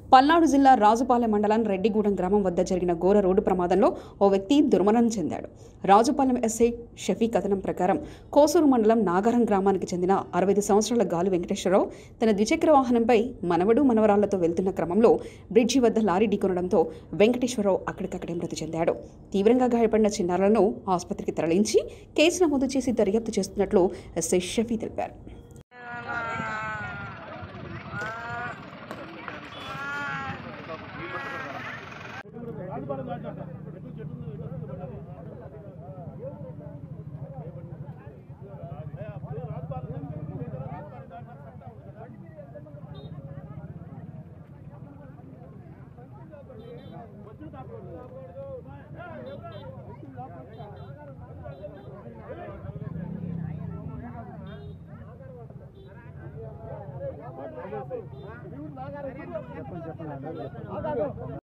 పల్నాడు జిల్లా రాజుపాలెం మండలం రెడ్డిగూడెం గ్రామం వద్ద జరిగిన ఘోర రోడ్డు ప్రమాదంలో ఓ వ్యక్తి దుర్మరణం చెందాడు రాజుపాలెం ఎస్ఐ షఫీ కథనం ప్రకారం కోసూరు మండలం నాగారం గ్రామానికి చెందిన అరవై సంవత్సరాల గాలి వెంకటేశ్వరరావు తన ద్విచక్ర వాహనంపై మనవడు మనవరాళ్లతో వెళ్తున్న క్రమంలో బ్రిడ్జి వద్ద లారీ ఢీకొనడంతో వెంకటేశ్వరరావు అక్కడికక్కడే మృతి చెందాడు తీవ్రంగా గాయపడిన చిన్నారులను ఆసుపత్రికి తరలించి కేసు నమోదు చేసి దర్యాప్తు చేస్తున్నట్లు ఎస్ఐ షఫీ తెలిపారు